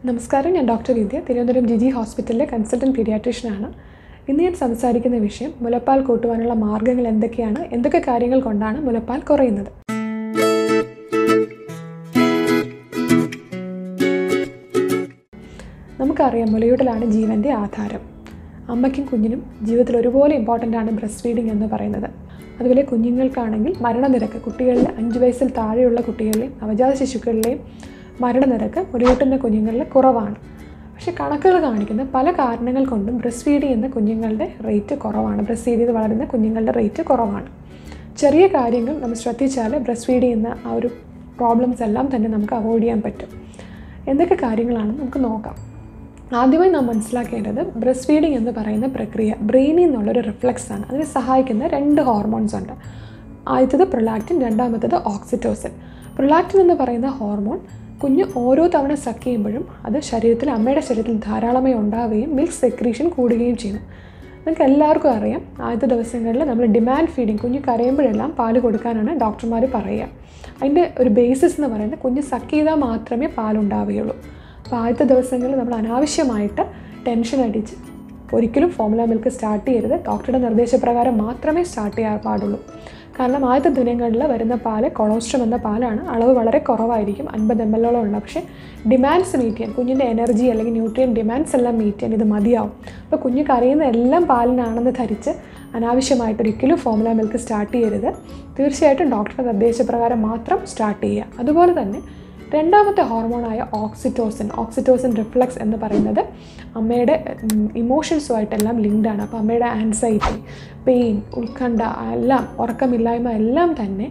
നമസ്കാരം ഞാൻ ഡോക്ടർ വിദ്യ തിരുവനന്തപുരം ജിജി ഹോസ്പിറ്റലിലെ കൺസൾട്ടൻറ്റ് പീഡിയാട്രീഷ്യനാണ് ഇന്ന് ഞാൻ സംസാരിക്കുന്ന വിഷയം മുലപ്പാൽ കൂട്ടുവാനുള്ള മാർഗ്ഗങ്ങൾ എന്തൊക്കെയാണ് എന്തൊക്കെ കാര്യങ്ങൾ കൊണ്ടാണ് മുലപ്പാൽ കുറയുന്നത് നമുക്കറിയാം മുലയൂടലാണ് ജീവൻ്റെ ആധാരം അമ്മയ്ക്കും കുഞ്ഞിനും ജീവിതത്തിൽ ഒരുപോലെ ഇമ്പോർട്ടൻ്റ് ആണ് ബ്രസ്റ്റ് ഫീഡിംഗ് എന്ന് പറയുന്നത് അതുപോലെ കുഞ്ഞുങ്ങൾക്കാണെങ്കിൽ മരണനിരക്ക് കുട്ടികളിൽ അഞ്ച് വയസ്സിൽ താഴെയുള്ള കുട്ടികളിലെയും നവജാത ശിശുക്കളിലെയും മരണനിരക്ക് മുലയൂട്ടുന്ന കുഞ്ഞുങ്ങളിൽ കുറവാണ് പക്ഷേ കണക്കുകൾ കാണിക്കുന്ന പല കാരണങ്ങൾ കൊണ്ടും ബ്രസ്റ്റ് ഫീഡ് ചെയ്യുന്ന കുഞ്ഞുങ്ങളുടെ റേറ്റ് കുറവാണ് ബ്രസ്റ്റ് ഫീഡ് ചെയ്ത് വളരുന്ന കുഞ്ഞുങ്ങളുടെ റേറ്റ് കുറവാണ് ചെറിയ കാര്യങ്ങൾ നമ്മൾ ശ്രദ്ധിച്ചാൽ ബ്രസ്റ്റ് ഫീഡ് ചെയ്യുന്ന ആ ഒരു പ്രോബ്ലംസ് എല്ലാം തന്നെ നമുക്ക് അവോയ്ഡ് ചെയ്യാൻ പറ്റും എന്തൊക്കെ കാര്യങ്ങളാണെന്ന് നമുക്ക് നോക്കാം ആദ്യമായി നാം മനസ്സിലാക്കേണ്ടത് ബ്രസ്റ്റ് ഫീഡിംഗ് എന്ന് പറയുന്ന പ്രക്രിയ ബ്രെയിനിൽ നിന്നുള്ളൊരു റിഫ്ലക്സ് ആണ് അതിനെ സഹായിക്കുന്ന രണ്ട് ഹോർമോൺസ് ഉണ്ട് ആദ്യത്തത് പ്രൊലാക്റ്റിൻ രണ്ടാമത്തത് ഓക്സിറ്റോസിൻ പ്രൊലാക്റ്റിൻ എന്ന് പറയുന്ന ഹോർമോൺ കുഞ്ഞ് ഓരോ തവണ സക്ക് ചെയ്യുമ്പോഴും അത് ശരീരത്തിൽ അമ്മയുടെ ശരീരത്തിൽ ധാരാളമായി ഉണ്ടാവുകയും മിൽക്ക് സെക്രീഷൻ കൂടുകയും ചെയ്യുന്നു നിങ്ങൾക്ക് എല്ലാവർക്കും അറിയാം ആദ്യത്തെ ദിവസങ്ങളിൽ നമ്മൾ ഡിമാൻഡ് ഫീഡിങ് കുഞ്ഞ് കരയുമ്പോഴെല്ലാം പാല് കൊടുക്കാനാണ് ഡോക്ടർമാർ പറയുക അതിൻ്റെ ഒരു ബേസിസ് എന്ന് പറയുന്നത് കുഞ്ഞ് സക്ക് ചെയ്താൽ മാത്രമേ പാലുണ്ടാവുകയുള്ളൂ അപ്പോൾ ആദ്യത്തെ ദിവസങ്ങളിൽ നമ്മൾ അനാവശ്യമായിട്ട് ടെൻഷൻ അടിച്ച് ഒരിക്കലും ഫോമുല മിൽക്ക് സ്റ്റാർട്ട് ചെയ്യരുത് ഡോക്ടറുടെ നിർദ്ദേശപ്രകാരം മാത്രമേ സ്റ്റാർട്ട് ചെയ്യാൻ പാടുള്ളൂ കാരണം ആദ്യത്തെ ദിനങ്ങളിൽ വരുന്ന പാല് കൊളോസ്ട്രം എന്ന പാലാണ് അളവ് വളരെ കുറവായിരിക്കും അൻപത് എം എല്ലോളം ഉള്ള പക്ഷേ ഡിമാൻഡ്സ് മീറ്റ് ചെയ്യാൻ കുഞ്ഞിൻ്റെ എനർജി അല്ലെങ്കിൽ ന്യൂട്രിയൻ ഡിമാൻഡ്സ് എല്ലാം മീറ്റ് ചെയ്യാൻ ഇത് മതിയാവും അപ്പോൾ കുഞ്ഞ് കരയുന്ന എല്ലാം പാലിനാണെന്ന് ധരിച്ച് അനാവശ്യമായിട്ട് ഒരിക്കലും ഫോമുല മിൽക്ക് സ്റ്റാർട്ട് ചെയ്യരുത് തീർച്ചയായിട്ടും ഡോക്ടറുടെ നിർദ്ദേശപ്രകാരം മാത്രം സ്റ്റാർട്ട് ചെയ്യുക അതുപോലെ തന്നെ രണ്ടാമത്തെ ഹോർമോണായ ഓക്സിറ്റോസിൻ ഓക്സിറ്റോസിൻ റിഫ്ലക്സ് എന്ന് പറയുന്നത് അമ്മയുടെ ഇമോഷൻസുമായിട്ടെല്ലാം ലിങ്ക്ഡ് ആണ് അപ്പോൾ അമ്മയുടെ ആൻസൈറ്റി പെയിൻ ഉത്കണ്ഠ എല്ലാം ഉറക്കമില്ലായ്മ എല്ലാം തന്നെ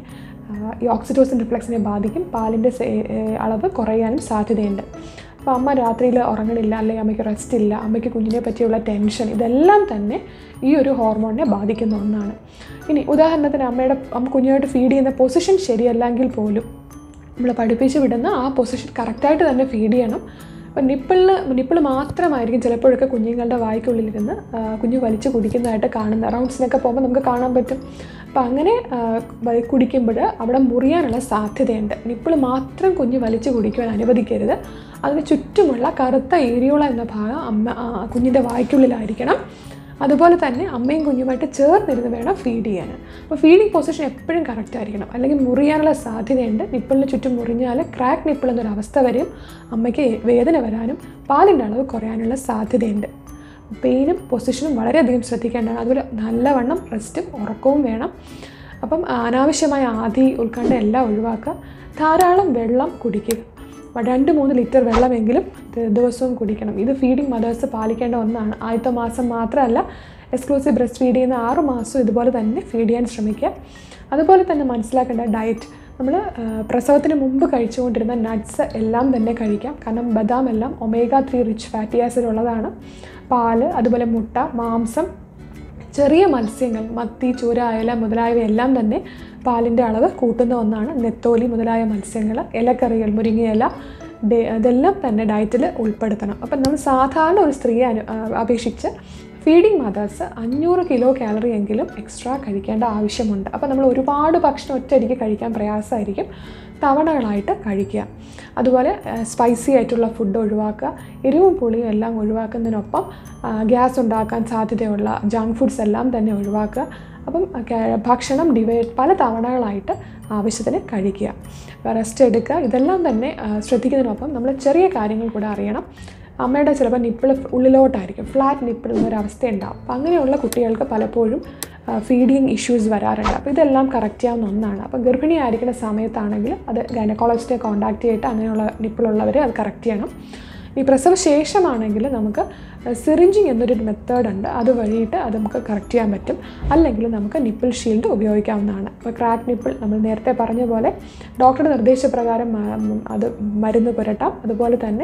ഈ ഓക്സിറ്റോസിൻ റിഫ്ലക്സിനെ ബാധിക്കും പാലിൻ്റെ അളവ് കുറയാനും സാധ്യതയുണ്ട് അപ്പോൾ അമ്മ രാത്രിയിൽ ഉറങ്ങണില്ല അല്ലെങ്കിൽ അമ്മയ്ക്ക് റെസ്റ്റ് ഇല്ല അമ്മയ്ക്ക് കുഞ്ഞിനെ പറ്റിയുള്ള ടെൻഷൻ ഇതെല്ലാം തന്നെ ഈ ഒരു ഹോർമോണിനെ ബാധിക്കുന്ന ഒന്നാണ് ഇനി ഉദാഹരണത്തിന് അമ്മയുടെ അമ്മ കുഞ്ഞുമായിട്ട് ഫീഡ് ചെയ്യുന്ന പൊസിഷൻ ശരിയല്ലെങ്കിൽ പോലും നമ്മൾ പഠിപ്പിച്ച് വിടുന്ന ആ പൊസിഷൻ കറക്റ്റായിട്ട് തന്നെ ഫീഡ് ചെയ്യണം അപ്പം നിപ്പിളിന് നിപ്പിൾ മാത്രമായിരിക്കും ചിലപ്പോഴൊക്കെ കുഞ്ഞുങ്ങളുടെ വായ്ക്കുള്ളിലിരുന്ന് കുഞ്ഞ് വലിച്ച് കുടിക്കുന്നതായിട്ട് കാണുന്ന റൗണ്ട്സിനൊക്കെ പോകുമ്പോൾ നമുക്ക് കാണാൻ പറ്റും അപ്പം അങ്ങനെ കുടിക്കുമ്പോൾ അവിടെ മുറിയാനുള്ള സാധ്യതയുണ്ട് നിപ്പിൾ മാത്രം കുഞ്ഞ് വലിച്ച് കുടിക്കുവാൻ അനുവദിക്കരുത് അതിന് ചുറ്റുമുള്ള കറുത്ത ഏരിയോള എന്ന ഭാഗം അമ്മ കുഞ്ഞിൻ്റെ വായ്ക്കുള്ളിലായിരിക്കണം അതുപോലെ തന്നെ അമ്മയും കുഞ്ഞുമായിട്ട് ചേർന്നിരുന്ന് വേണം ഫീഡ് ചെയ്യാൻ അപ്പോൾ ഫീഡിങ് പൊസിഷൻ എപ്പോഴും കറക്റ്റ് ആയിരിക്കണം അല്ലെങ്കിൽ മുറിയാനുള്ള സാധ്യതയുണ്ട് നിപ്പിളിന് ചുറ്റും മുറിഞ്ഞാൽ ക്രാക്ക് നിപ്പിൾ എന്നൊരു അവസ്ഥ വരും അമ്മയ്ക്ക് വേദന വരാനും പാലിൻ്റെ അളവ് കുറയാനുള്ള സാധ്യതയുണ്ട് പെയിനും പൊസിഷനും വളരെയധികം ശ്രദ്ധിക്കേണ്ടതാണ് അതുപോലെ നല്ലവണ്ണം റെസ്റ്റും ഉറക്കവും വേണം അപ്പം അനാവശ്യമായ ആദി ഉത്കണ്ഠ എല്ലാം ഒഴിവാക്കുക ധാരാളം വെള്ളം കുടിക്കുക രണ്ട് മൂന്ന് ലിറ്റർ വെള്ളമെങ്കിലും ദിവസവും കുടിക്കണം ഇത് ഫീഡിങ് മദേഴ്സ് പാലിക്കേണ്ട ഒന്നാണ് ആദ്യത്തെ മാസം മാത്രമല്ല എക്സ്ക്ലൂസീവ് ബ്രസ്റ്റ് ഫീഡ് ചെയ്യുന്ന ആറ് മാസവും ഇതുപോലെ തന്നെ ഫീഡ് ചെയ്യാൻ ശ്രമിക്കുക അതുപോലെ തന്നെ മനസ്സിലാക്കേണ്ട ഡയറ്റ് നമ്മൾ പ്രസവത്തിന് മുമ്പ് കഴിച്ചുകൊണ്ടിരുന്ന നട്ട്സ് എല്ലാം തന്നെ കഴിക്കാം കാരണം ബദാം എല്ലാം omega three rich fatty acid ഉള്ളതാണ് പാല് അതുപോലെ മുട്ട മാംസം ചെറിയ മത്സ്യങ്ങൾ മത്തി ചൂര അയല മുതലായവയെല്ലാം തന്നെ പാലിൻ്റെ അളവ് കൂട്ടുന്ന ഒന്നാണ് നെത്തോലി മുതലായ മത്സ്യങ്ങൾ ഇലക്കറികൾ മുരിങ്ങയില ഇതെല്ലാം തന്നെ ഡയറ്റിൽ ഉൾപ്പെടുത്തണം അപ്പം നമ്മൾ സാധാരണ ഒരു സ്ത്രീയെ അനു അപേക്ഷിച്ച് ഫീഡിങ് മദേഴ്സ് അഞ്ഞൂറ് കിലോ കാലറി എങ്കിലും എക്സ്ട്രാ കഴിക്കേണ്ട ആവശ്യമുണ്ട് അപ്പോൾ നമ്മൾ ഒരുപാട് ഭക്ഷണം ഒറ്റയടിക്ക് കഴിക്കാൻ പ്രയാസമായിരിക്കും തവണകളായിട്ട് കഴിക്കുക അതുപോലെ സ്പൈസി ആയിട്ടുള്ള ഫുഡ് ഒഴിവാക്കുക എരിവും പുളിയും എല്ലാം ഒഴിവാക്കുന്നതിനൊപ്പം ഗ്യാസ് ഉണ്ടാക്കാൻ സാധ്യതയുള്ള ജങ്ക് ഫുഡ്സ് എല്ലാം തന്നെ ഒഴിവാക്കുക അപ്പം ഭക്ഷണം ഡിവൈഡ് പല തവണകളായിട്ട് ആവശ്യത്തിന് കഴിക്കുക റെസ്റ്റ് എടുക്കുക ഇതെല്ലാം തന്നെ ശ്രദ്ധിക്കുന്നതിനൊപ്പം നമ്മൾ ചെറിയ കാര്യങ്ങൾ കൂടെ അറിയണം അമ്മയുടെ ചിലപ്പോൾ നിപ്പിൾ ഉള്ളിലോട്ടായിരിക്കും ഫ്ലാറ്റ് നിപ്പിൾ എന്നൊരു അവസ്ഥ ഉണ്ടാവും അപ്പോൾ അങ്ങനെയുള്ള കുട്ടികൾക്ക് പലപ്പോഴും ഫീഡിങ് ഇഷ്യൂസ് വരാറുണ്ട് അപ്പോൾ ഇതെല്ലാം കറക്റ്റ് ചെയ്യാവുന്ന ഒന്നാണ് അപ്പോൾ ഗർഭിണിയായിരിക്കുന്ന സമയത്താണെങ്കിൽ അത് ഗൈനക്കോളജിസ്റ്റിനെ കോൺടാക്ട് ചെയ്തിട്ട് അങ്ങനെയുള്ള നിപ്പിളുള്ളവർ അത് കറക്റ്റ് ചെയ്യണം ഈ പ്രസവ ശേഷമാണെങ്കിൽ നമുക്ക് സിറിഞ്ചിങ് എന്നൊരു മെത്തേഡ് ഉണ്ട് അത് വഴിയിട്ട് അത് നമുക്ക് കറക്റ്റ് ചെയ്യാൻ പറ്റും അല്ലെങ്കിൽ നമുക്ക് നിപ്പിൾ ഷീൽഡ് ഉപയോഗിക്കാവുന്നതാണ് ഇപ്പോൾ ക്രാക്ക് നിപ്പിൾ നമ്മൾ നേരത്തെ പറഞ്ഞ പോലെ ഡോക്ടറുടെ നിർദ്ദേശപ്രകാരം അത് മരുന്ന് പുരട്ടാം അതുപോലെ തന്നെ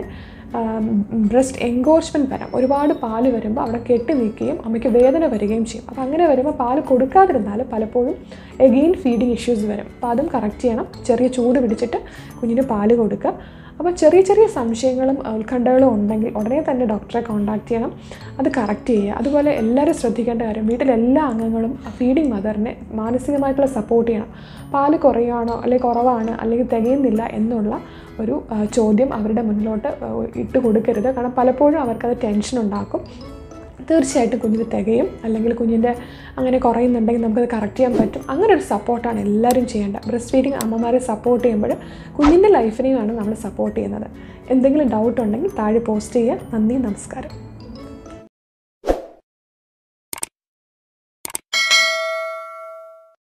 ബ്രസ്റ്റ് എൻഗോച്ച്മെൻറ്റ് വരാം ഒരുപാട് പാല് വരുമ്പോൾ അവിടെ കെട്ടി നിൽക്കുകയും അമ്മയ്ക്ക് വേദന വരികയും ചെയ്യും അപ്പോൾ അങ്ങനെ വരുമ്പോൾ പാല് കൊടുക്കാതിരുന്നാൽ പലപ്പോഴും എഗെയിൻ ഫീഡിങ് ഇഷ്യൂസ് വരും അപ്പോൾ അതും കറക്റ്റ് ചെയ്യണം ചെറിയ ചൂട് പിടിച്ചിട്ട് കുഞ്ഞിന് പാല് കൊടുക്കുക അപ്പോൾ ചെറിയ ചെറിയ സംശയങ്ങളും ഉത്കണ്ഠകളും ഉണ്ടെങ്കിൽ ഉടനെ തന്നെ ഡോക്ടറെ കോൺടാക്ട് ചെയ്യണം അത് കറക്റ്റ് ചെയ്യുക അതുപോലെ എല്ലാവരും ശ്രദ്ധിക്കേണ്ട കാര്യം വീട്ടിലെ എല്ലാ അംഗങ്ങളും ഫീഡിങ് മദറിനെ മാനസികമായിട്ടുള്ള സപ്പോർട്ട് ചെയ്യണം പാല് കുറയുകയാണോ അല്ലെങ്കിൽ കുറവാണ് അല്ലെങ്കിൽ തികയുന്നില്ല എന്നുള്ള ഒരു ആ, ചോദ്യം അവരുടെ മുന്നിലോട്ട് ആ, ഇട്ട് കൊടുക്കരുത് കാരണം പലപ്പോഴും അവർക്കത് ടെൻഷൻ ഉണ്ടാക്കും തീർച്ചയായിട്ടും കുഞ്ഞിന് തികയും അല്ലെങ്കിൽ കുഞ്ഞിൻ്റെ അങ്ങനെ കുറയുന്നുണ്ടെങ്കിൽ നമുക്കത് കറക്റ്റ് ചെയ്യാൻ പറ്റും അങ്ങനെ ഒരു സപ്പോർട്ടാണ് എല്ലാവരും ചെയ്യേണ്ടത് ബ്രസ്റ്റ് ഫീഡിങ് അമ്മമാരെ സപ്പോർട്ട് ചെയ്യുമ്പോൾ കുഞ്ഞിൻ്റെ ലൈഫിനെയുമാണ് നമ്മൾ സപ്പോർട്ട് ചെയ്യുന്നത് എന്തെങ്കിലും ഡൗട്ട് ഉണ്ടെങ്കിൽ താഴെ പോസ്റ്റ് ചെയ്യുക നന്ദി നമസ്കാരം